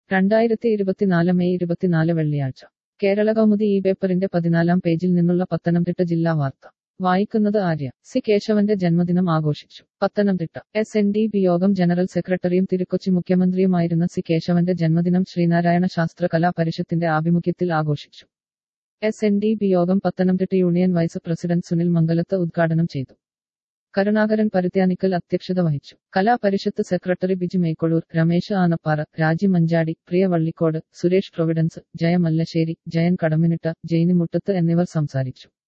രണ്ടായിരത്തി ഇരുപത്തിനാല് മെയ് ഇരുപത്തിനാല് വെള്ളിയാഴ്ച കേരള കൗമുദി ഈ പേപ്പറിന്റെ പതിനാലാം പേജിൽ നിന്നുള്ള പത്തനംതിട്ട ജില്ലാ വാർത്ത വായിക്കുന്നത് ആര്യ സി കേശവന്റെ ജന്മദിനം ആഘോഷിച്ചു Pathanamthitta S N D P യോഗം ജനറൽ സെക്രട്ടറിയും തിരുക്കൊച്ചി മുഖ്യമന്ത്രിയുമായിരുന്ന സി കേശവന്റെ ജന്മദിനം ശ്രീനാരായണ ശാസ്ത്ര കലാ പരിഷത്തിന്റെ ആഭിമുഖ്യത്തിൽ ആഘോഷിച്ചു എസ് എൻ ഡി പി യോഗം Pathanamthitta union vice president Sunil Mangalath ഉദ്ഘാടനം ചെയ്തു കരുണാകരൻ പരുത്യാനിക്കൽ അധ്യക്ഷത വഹിച്ചു കലാപരിഷത്ത് സെക്രട്ടറി ബിജു മേക്കൊഴൂർ രമേശ് ആനപ്പാറ രാജി മഞ്ചാടി പ്രിയ വള്ളിക്കോട് സുരേഷ് പ്രൊവിഡൻസ് ജയ മല്ലശ്ശേരി ജയൻ കടമിനിട്ട ജെയിനി മുട്ടത്ത് എന്നിവർ സംസാരിച്ചു